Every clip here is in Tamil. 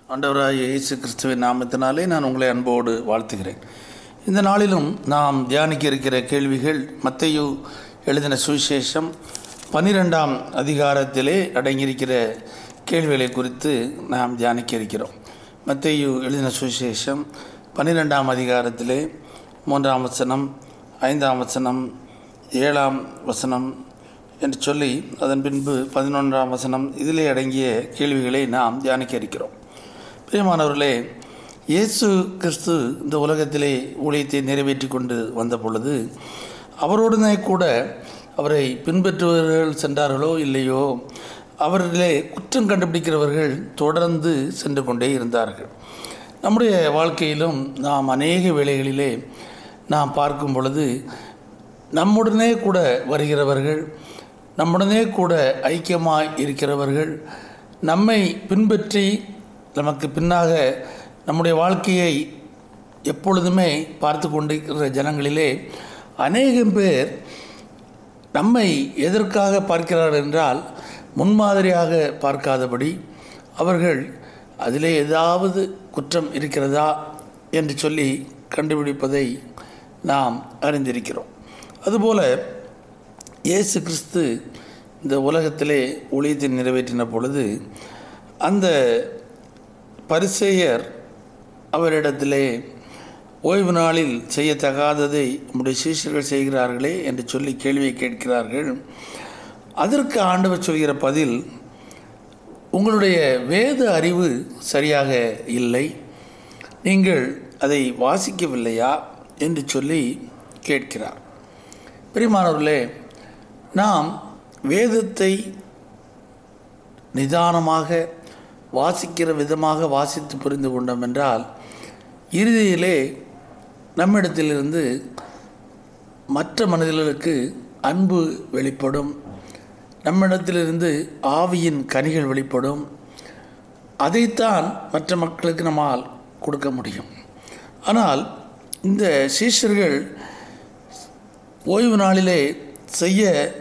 ஆண்டவராகிய இயேசு கிறிஸ்துவின் நாமத்தினாலே நான் உங்களை அன்போடு வாழ்த்துகிறேன் இந்த நாளிலும் நாம் தியானிக்க இருக்கிற கேள்விகள் மத்தையு எழுதின சுவிசேஷம் பனிரெண்டாம் அதிகாரத்திலே அடங்கியிருக்கிற கேள்விகளை குறித்து நாம் தியானிக்க இருக்கிறோம் மத்தையு எழுதின சுவிசேஷம் பன்னிரெண்டாம் அதிகாரத்திலே மூன்றாம் வசனம் ஐந்தாம் வசனம் ஏழாம் வசனம் என்று சொல்லி அதன் பின்பு பதினொன்றாம் வசனம் இதிலே அடங்கிய கேள்விகளை நாம் தியானிக்க இருக்கிறோம் பிரியமானவர்களே இயேசு கிறிஸ்து இந்த உலகத்திலே ஊழியத்தை நிறைவேற்றி கொண்டு வந்த பொழுது அவருடனே கூட அவரை பின்பற்றுபவர்கள் சென்றார்களோ இல்லையோ அவர்களே குற்றம் கண்டுபிடிக்கிறவர்கள் தொடர்ந்து சென்று கொண்டே இருந்தார்கள் நம்முடைய வாழ்க்கையிலும் நாம் அநேக வேளைகளிலே நாம் பார்க்கும் பொழுது நம்முடனே கூட வருகிறவர்கள் நம்முடனே கூட ஐக்கியமாய் இருக்கிறவர்கள் நம்மை பின்பற்றி நமக்கு பின்னாக நம்முடைய வாழ்க்கையை எப்பொழுதுமே பார்த்து கொண்டிருக்கிற ஜனங்களிலே அநேகம் பேர் நம்மை எதற்காக பார்க்கிறார்கள் என்றால் முன்மாதிரியாக பார்க்காதபடி அவர்கள் அதிலே ஏதாவது குற்றம் இருக்கிறதா என்று சொல்லி கண்டுபிடிப்பதை நாம் அறிந்திருக்கிறோம் அதுபோல இயேசு கிறிஸ்து இந்த உலகத்திலே ஊழியத்தை நிறைவேற்றின பொழுது அந்த பரிசேயர் அவரிடத்திலே ஓய்வு நாளில் செய்யத்தகாததை நம்முடைய சீஷர்கள் செய்கிறார்களே என்று சொல்லி கேள்வியை கேட்கிறார்கள் அதற்கு ஆண்டவர் சொல்கிற பதில் உங்களுடைய வேத அறிவு சரியாக இல்லை நீங்கள் அதை வாசிக்கவில்லையா என்று சொல்லி கேட்கிறார் பிரிமானவர்களே நாம் வேதத்தை நிதானமாக வாசிக்கிற விதமாக வாசித்து புரிந்து கொண்டோம் என்றால் இறுதியிலே நம்மிடத்திலிருந்து மற்ற மனிதர்களுக்கு அன்பு வெளிப்படும் நம்மிடத்திலிருந்து ஆவியின் கனிகள் வெளிப்படும் அதைத்தான் மற்ற மக்களுக்கு நம்மால் கொடுக்க முடியும் ஆனால் இந்த சீஷர்கள் ஓய்வு நாளிலே செய்ய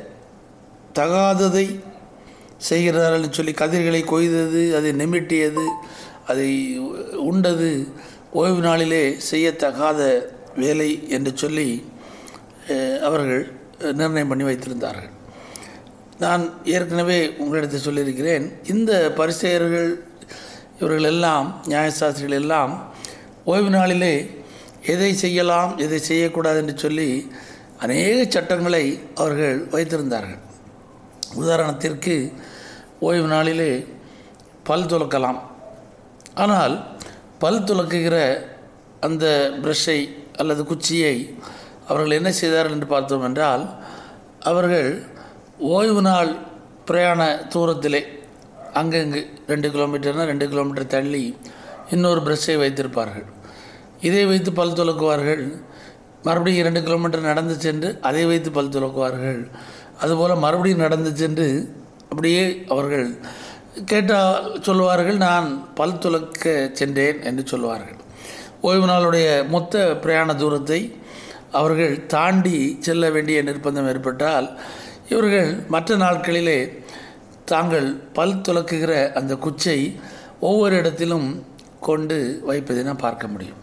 தகாததை செய்கிறார்கள் சொல்லி கதிர்களை கொய்தது அதை நிமிட்டியது அதை உண்டது ஓய்வு நாளிலே செய்யத்தகாத வேலை என்று சொல்லி அவர்கள் நிர்ணயம் பண்ணி வைத்திருந்தார்கள் நான் ஏற்கனவே உங்களிடத்தில் சொல்லியிருக்கிறேன் இந்த பரிசெயர்கள் இவர்கள் எல்லாம் நியாயசாஸ்திரிகள் எல்லாம் ஓய்வு நாளிலே எதை செய்யலாம் எதை செய்யக்கூடாது என்று சொல்லி அநேக சட்டங்களை அவர்கள் வைத்திருந்தார்கள் உதாரணத்திற்கு ஓய்வு நாளிலே பல் துலக்கலாம் ஆனால் பல் துலக்குகிற அந்த ப்ரஷ்ஷை அல்லது குச்சியை அவர்கள் என்ன செய்தார்கள் என்று பார்த்தோம் என்றால் அவர்கள் ஓய்வு நாள் பிரயாண தூரத்திலே அங்கங்கு ரெண்டு கிலோமீட்டர்னால் ரெண்டு கிலோமீட்டர் தள்ளி இன்னொரு ப்ரஷ்ஷை வைத்திருப்பார்கள் இதை வைத்து பல் துலக்குவார்கள் மறுபடியும் இரண்டு கிலோமீட்டர் நடந்து சென்று அதை வைத்து பல் துலக்குவார்கள் அதுபோல் மறுபடியும் நடந்து சென்று அப்படியே அவர்கள் கேட்டால் சொல்லுவார்கள் நான் பல் துலக்க சென்றேன் என்று சொல்லுவார்கள் ஓய்வு நாளுடைய மொத்த பிரயாண தூரத்தை அவர்கள் தாண்டி செல்ல வேண்டிய நிர்பந்தம் ஏற்பட்டால் இவர்கள் மற்ற நாட்களிலே தாங்கள் பல் துலக்குகிற அந்த குச்சை ஒவ்வொரு இடத்திலும் கொண்டு வைப்பதை நாம் பார்க்க முடியும்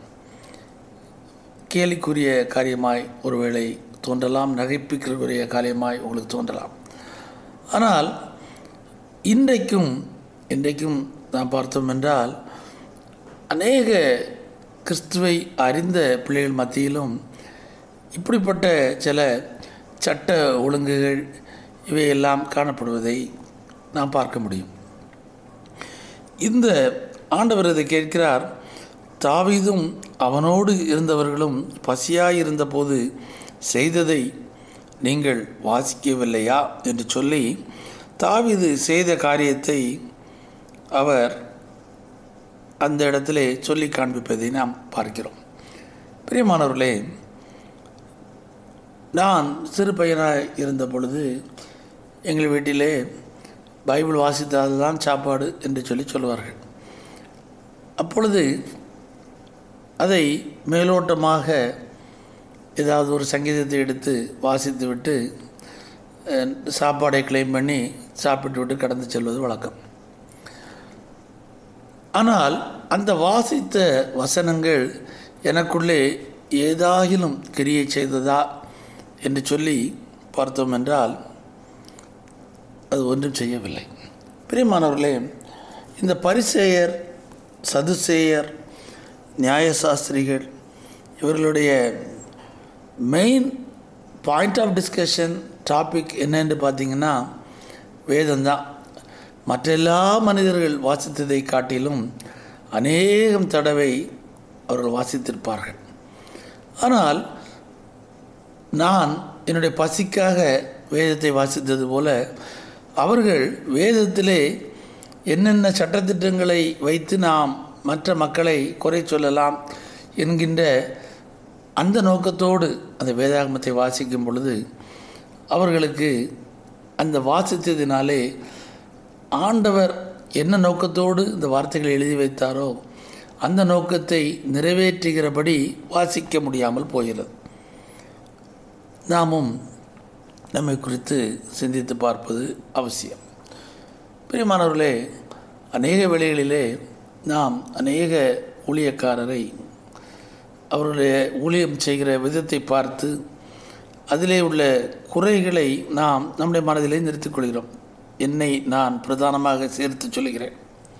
கேலிக்குரிய காரியமாய் ஒருவேளை தோன்றலாம் நகைப்பிற்குரிய காரியமாய் உங்களுக்கு தோன்றலாம் ஆனால் இன்றைக்கும் இன்றைக்கும் நாம் பார்த்தோம் என்றால் அநேக கிறிஸ்துவை அறிந்த பிள்ளைகள் மத்தியிலும் இப்படிப்பட்ட சில சட்ட ஒழுங்குகள் இவையெல்லாம் காணப்படுவதை நாம் பார்க்க முடியும் இந்த ஆண்டவர் இதை கேட்கிறார் தாவீதும் அவனோடு இருந்தவர்களும் பசியாயிருந்த போது செய்ததை நீங்கள் வாசிக்கவில்லையா என்று சொல்லி தாவீது செய்த காரியத்தை அவர் அந்த இடத்திலே சொல்லி காண்பிப்பதை நாம் பார்க்கிறோம் பிரியமானவர்களே நான் சிறு பையனாக இருந்த பொழுது எங்கள் வீட்டிலே பைபிள் வாசித்தால் தான் சாப்பாடு என்று சொல்லி சொல்வார்கள் அப்பொழுது அதை மேலோட்டமாக ஏதாவது ஒரு சங்கீதத்தை எடுத்து வாசித்து விட்டு சாப்பாடை கிளைம் பண்ணி சாப்பிட்டு விட்டு கடந்து செல்வது வழக்கம் ஆனால் அந்த வாசித்த வசனங்கள் எனக்குள்ளே ஏதாகிலும் கிரியை செய்ததா என்று சொல்லி பார்த்தோம் என்றால் அது ஒன்றும் செய்யவில்லை பிரியமானவர்களே இந்த பரிசேயர் சதுசேயர் நியாயசாஸ்திரிகள் இவர்களுடைய main point of discussion topic என்னன்னு பார்த்தீங்கன்னா வேதம்தான் மற்ற எல்லா மனிதர்கள் வாசித்ததை காட்டிலும் அநேகம் தடவை அவர்கள் வாசித்திருப்பார்கள் ஆனால் நான் என்னுடைய பசிக்காக வேதத்தை வாசித்தது போல அவர்கள் வேதத்திலே என்னென்ன சட்டத்திட்டங்களை வைத்து நாம் மற்ற மக்களை குறை சொல்லலாம் என்கின்ற அந்த நோக்கத்தோடு அந்த வேதாகமத்தை வாசிக்கும் பொழுது அவர்களுக்கு அந்த வாசித்ததினாலே ஆண்டவர் என்ன நோக்கத்தோடு இந்த வார்த்தைகளை எழுதி வைத்தாரோ அந்த நோக்கத்தை நிறைவேற்றுகிறபடி வாசிக்க முடியாமல் போகிறது நாமும் நம்மை குறித்து சிந்தித்து பார்ப்பது அவசியம் பிரியமானவர்களே அநேக வேளைகளிலே நாம் அநேக ஊழியக்காரரை அவருடைய ஊழியம் செய்கிற விதத்தை பார்த்து அதிலே உள்ள குறைகளை நாம் நம்முடைய மனதிலே நிறுத்திக் கொள்கிறோம் என்னை நான் பிரதானமாக சேர்த்து சொல்கிறேன்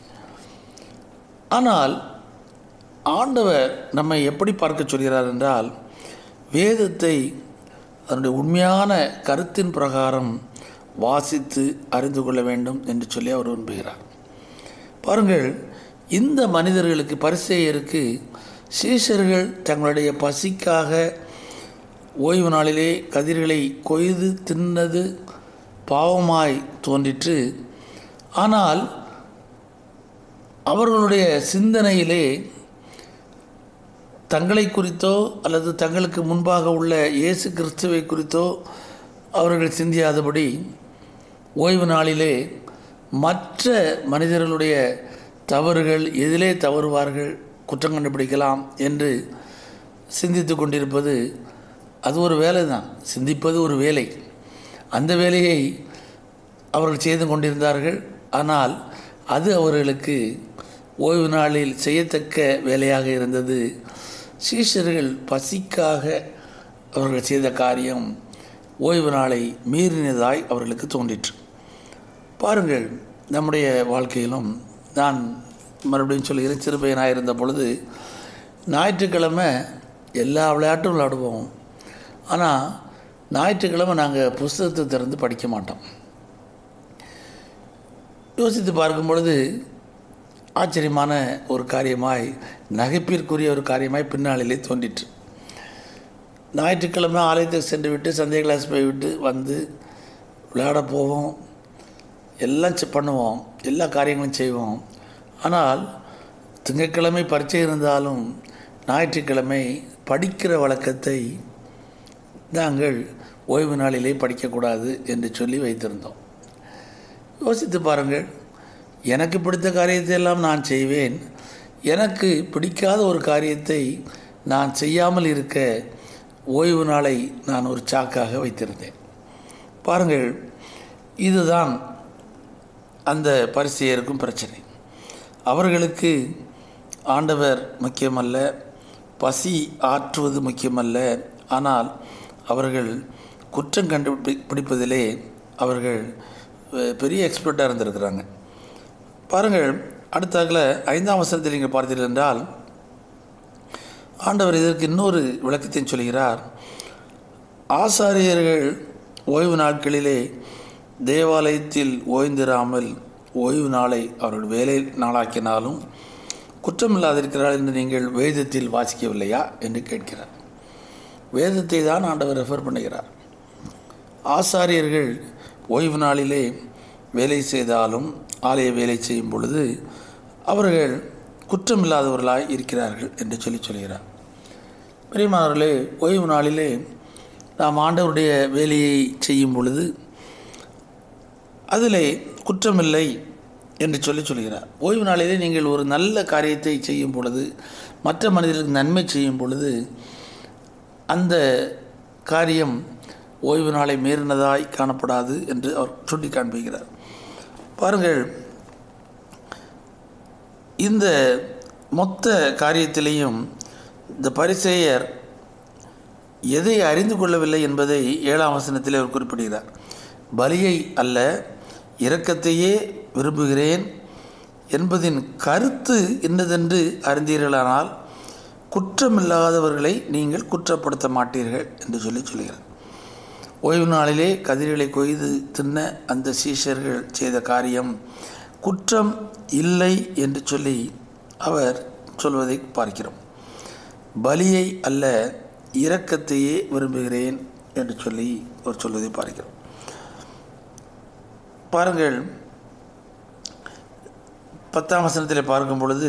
ஆனால் ஆண்டவர் நம்மை எப்படி பார்க்க சொல்கிறார் என்றால் வேதத்தை அதனுடைய உண்மையான கருத்தின் பிரகாரம் வாசித்து அறிந்து கொள்ள வேண்டும் என்று சொல்லி அவர் விரும்புகிறார் பாருங்கள் இந்த மனிதர்களுக்கு பரிசெயருக்கு சீஷர்கள் தங்களுடைய பசிக்காக ஓய்வு நாளிலே கதிர்களை கொய்து தின்னது பாவமாய் தோன்றிற்று ஆனால் அவர்களுடைய சிந்தனையிலே தங்களை குறித்தோ அல்லது தங்களுக்கு முன்பாக உள்ள இயேசு கிறிஸ்துவை குறித்தோ அவர்கள் சிந்தியாதபடி ஓய்வு நாளிலே மற்ற மனிதர்களுடைய தவறுகள் எதிலே தவறுவார்கள் குற்றம் கண்டுபிடிக்கலாம் என்று சிந்தித்து கொண்டிருப்பது அது ஒரு வேலை தான் சிந்திப்பது ஒரு வேலை அந்த வேலையை அவர்கள் செய்து கொண்டிருந்தார்கள் ஆனால் அது அவர்களுக்கு ஓய்வு நாளில் செய்யத்தக்க வேலையாக இருந்தது சீஷர்கள் பசிக்காக அவர்கள் செய்த காரியம் ஓய்வு நாளை மீறினதாய் அவர்களுக்கு தோன்றிற்று பாருங்கள் நம்முடைய வாழ்க்கையிலும் நான் மறுபடியும் சொல்கிறேன் சிறுபையனாக இருந்த பொழுது ஞாயிற்றுக்கிழமை எல்லா விளையாட்டும் விளையாடுவோம் ஆனால் ஞாயிற்றுக்கிழமை நாங்கள் புஸ்தகத்தை திறந்து படிக்க மாட்டோம் யோசித்து பார்க்கும் பொழுது ஆச்சரியமான ஒரு காரியமாய் நகைப்பிற்குரிய ஒரு காரியமாய் பின்னாளிலே தோன்றிற்று ஞாயிற்றுக்கிழமை ஆலயத்துக்கு சென்று விட்டு சந்தை கிளாஸ் போய்விட்டு வந்து விளையாட போவோம் எல்லாம் செ- பண்ணுவோம் எல்லா காரியங்களும் செய்வோம் ஆனால் திங்கட்கிழமை பரீட்சை இருந்தாலும் ஞாயிற்றுக்கிழமை படிக்கிற வழக்கத்தை நாங்கள் ஓய்வு நாளிலே படிக்கக்கூடாது என்று சொல்லி வைத்திருந்தோம் யோசித்து பாருங்கள் எனக்கு பிடித்த காரியத்தை எல்லாம் நான் செய்வேன் எனக்கு பிடிக்காத ஒரு காரியத்தை நான் செய்யாமல் இருக்க ஓய்வு நாளை நான் ஒரு சாக்காக வைத்திருந்தேன் பாருங்கள் இதுதான் அந்த பரிசெயருக்கும் பிரச்சனை அவர்களுக்கு ஆண்டவர் முக்கியமல்ல பசி ஆற்றுவது முக்கியமல்ல ஆனால் அவர்கள் குற்றம் கண்டுபிடி பிடிப்பதிலே அவர்கள் அஹ், பெரிய எக்ஸ்பர்ட்டாக இருந்திருக்கிறாங்க பாருங்கள் அடுத்தாக்கில் ஐந்தாம் வசனத்தில் நீங்கள் பார்த்தீர்கள் என்றால் ஆண்டவர் இதற்கு இன்னொரு விளக்கத்தையும் சொல்கிறார் ஆசாரியர்கள் ஓய்வு நாட்களிலே தேவாலயத்தில் ஓய்ந்திராமல் ஓய்வு நாளை அவர்கள் வேலை நாளாக்கினாலும் குற்றமில்லாதிருக்கிறார் என்று நீங்கள் வேதத்தில் வாசிக்கவில்லையா என்று கேட்கிறார் வேதத்தை தான் ஆண்டவர் ரெஃபர் பண்ணுகிறார் ஆசாரியர்கள் ஓய்வு நாளிலே வேலை செய்தாலும் ஆலய வேலை செய்யும் பொழுது அவர்கள் குற்றமில்லாதவர்களாய் இருக்கிறார்கள் என்று சொல்லி சொல்கிறார் பிரியமானவர்களே ஓய்வு நாளிலே நாம் ஆண்டவருடைய வேலையை செய்யும் பொழுது அதிலே குற்றமில்லை என்று சொல்லி சொல்கிறார் ஓய்வு நாளிலே நீங்கள் ஒரு நல்ல காரியத்தை செய்யும் பொழுது மற்ற மனிதர்களுக்கு நன்மை செய்யும் பொழுது அந்த காரியம் ஓய்வு நாளை மீறினதாய் காணப்படாது என்று அவர் சுட்டி காண்பிக்கிறார் பாருங்கள் இந்த மொத்த காரியத்திலேயும் இந்த பரிசேயர் எதை அறிந்து கொள்ளவில்லை என்பதை ஏழாம் வசனத்தில் அவர் குறிப்பிடுகிறார் பலியை அல்ல இரக்கத்தையே விரும்புகிறேன் என்பதின் கருத்து இன்னதென்று அறிந்தீர்களானால் குற்றமில்லாதவர்களை நீங்கள் குற்றப்படுத்த மாட்டீர்கள் என்று சொல்லி சொல்கிறார் ஓய்வு நாளிலே கதிர்களை கொய்து தின்ன அந்த சீஷர்கள் செய்த காரியம் குற்றம் இல்லை என்று சொல்லி அவர் சொல்வதை பார்க்கிறோம் பலியை அல்ல இரக்கத்தையே விரும்புகிறேன் என்று சொல்லி அவர் சொல்வதை பார்க்கிறோம் பாருங்கள் பத்தாம் வசனத்தில் பார்க்கும் பொழுது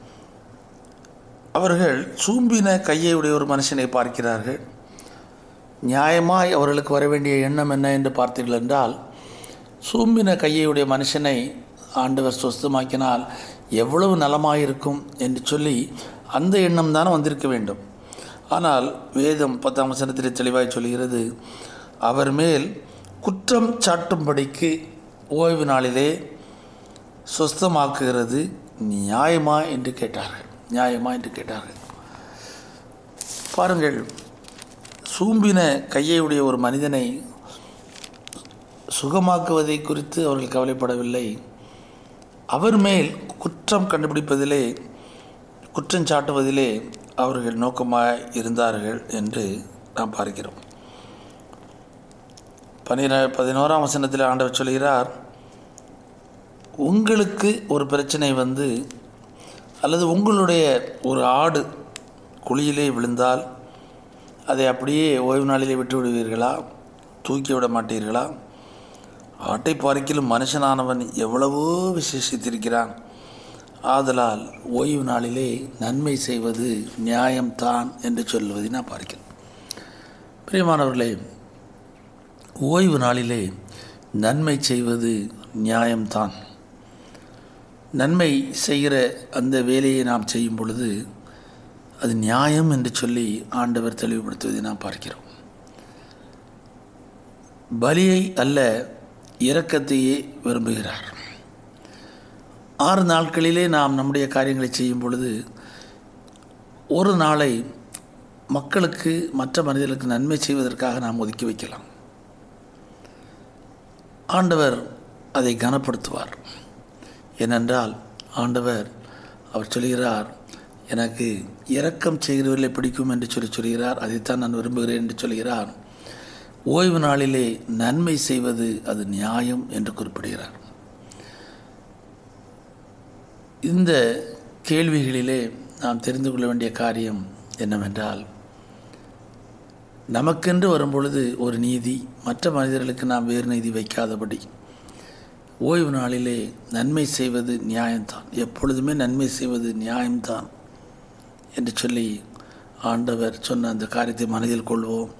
அவர்கள் சூம்பின கையை உடைய ஒரு மனுஷனை பார்க்கிறார்கள் நியாயமாய் அவர்களுக்கு வர வேண்டிய எண்ணம் என்ன என்று பார்த்தீர்கள் என்றால் சூம்பின கையுடைய மனுஷனை ஆண்டவர் சொஸ்தமாக்கினால் எவ்வளவு நலமாயிருக்கும் என்று சொல்லி அந்த எண்ணம் தான் வந்திருக்க வேண்டும் ஆனால் வேதம் பத்தாம் வசனத்தில் தெளிவாய் சொல்கிறது அவர் மேல் குற்றம் சாட்டும்படிக்கு ஓய்வு நாளிலே சொஸ்தமாக்குகிறது நியாயமா என்று கேட்டார்கள் நியாயமா என்று கேட்டார்கள் பாருங்கள் சூம்பின கையையுடைய ஒரு மனிதனை சுகமாக்குவதை குறித்து அவர்கள் கவலைப்படவில்லை அவர் மேல் குற்றம் கண்டுபிடிப்பதிலே குற்றம் சாட்டுவதிலே அவர்கள் நோக்கமாக இருந்தார்கள் என்று நாம் பார்க்கிறோம் பன்னிர பதினோராம் வசனத்தில் ஆண்டவர் சொல்கிறார் உங்களுக்கு ஒரு பிரச்சனை வந்து அல்லது உங்களுடைய ஒரு ஆடு குழியிலே விழுந்தால் அதை அப்படியே ஓய்வு நாளிலே விட்டு விடுவீர்களா தூக்கி விட மாட்டீர்களா ஆட்டை பார்க்கிலும் மனுஷனானவன் எவ்வளவோ விசேஷித்திருக்கிறான் ஆதலால் ஓய்வு நாளிலே நன்மை செய்வது நியாயம்தான் என்று சொல்வதை நான் பார்க்கிறேன் பிரியமானவர்களே ஓய்வு நாளிலே நன்மை செய்வது நியாயம்தான் நன்மை செய்கிற அந்த வேலையை நாம் செய்யும் பொழுது அது நியாயம் என்று சொல்லி ஆண்டவர் தெளிவுபடுத்துவதை நாம் பார்க்கிறோம் பலியை அல்ல இரக்கத்தையே விரும்புகிறார் ஆறு நாட்களிலே நாம் நம்முடைய காரியங்களை செய்யும் பொழுது ஒரு நாளை மக்களுக்கு மற்ற மனிதர்களுக்கு நன்மை செய்வதற்காக நாம் ஒதுக்கி வைக்கலாம் ஆண்டவர் அதை கனப்படுத்துவார் ஏனென்றால் ஆண்டவர் அவர் சொல்கிறார் எனக்கு இரக்கம் செய்கிறவர்களை பிடிக்கும் என்று சொல்லி சொல்கிறார் அதைத்தான் நான் விரும்புகிறேன் என்று சொல்கிறார் ஓய்வு நாளிலே நன்மை செய்வது அது நியாயம் என்று குறிப்பிடுகிறார் இந்த கேள்விகளிலே நாம் தெரிந்து கொள்ள வேண்டிய காரியம் என்னவென்றால் நமக்கென்று வரும்பொழுது ஒரு நீதி மற்ற மனிதர்களுக்கு நாம் வேறு நீதி வைக்காதபடி ஓய்வு நாளிலே நன்மை செய்வது நியாயம்தான் எப்பொழுதுமே நன்மை செய்வது நியாயம்தான் என்று சொல்லி ஆண்டவர் சொன்ன அந்த காரியத்தை மனதில் கொள்வோம்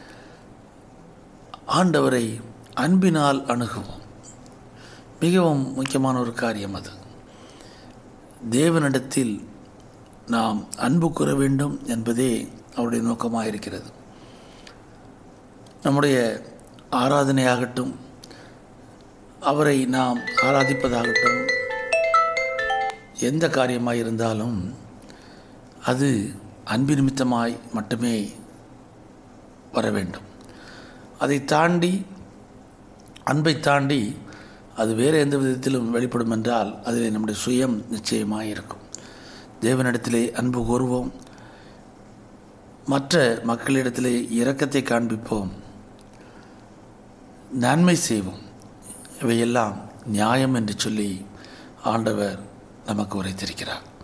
ஆண்டவரை அன்பினால் அணுகுவோம் மிகவும் முக்கியமான ஒரு காரியம் அது தேவனிடத்தில் நாம் அன்பு கூற வேண்டும் என்பதே அவருடைய நோக்கமாக இருக்கிறது நம்முடைய ஆராதனையாகட்டும் அவரை நாம் ஆராதிப்பதாகட்டும் எந்த காரியமாக இருந்தாலும் அது அன்பு நிமித்தமாய் மட்டுமே வர வேண்டும் அதை தாண்டி அன்பை தாண்டி அது வேறு எந்த விதத்திலும் வெளிப்படும் என்றால் அதில் நம்முடைய சுயம் நிச்சயமாக இருக்கும் தேவனிடத்திலே அன்பு கூறுவோம் மற்ற மக்களிடத்திலே இரக்கத்தை காண்பிப்போம் நன்மை செய்வோம் இவையெல்லாம் நியாயம் என்று சொல்லி ஆண்டவர் நமக்கு உரைத்திருக்கிறார்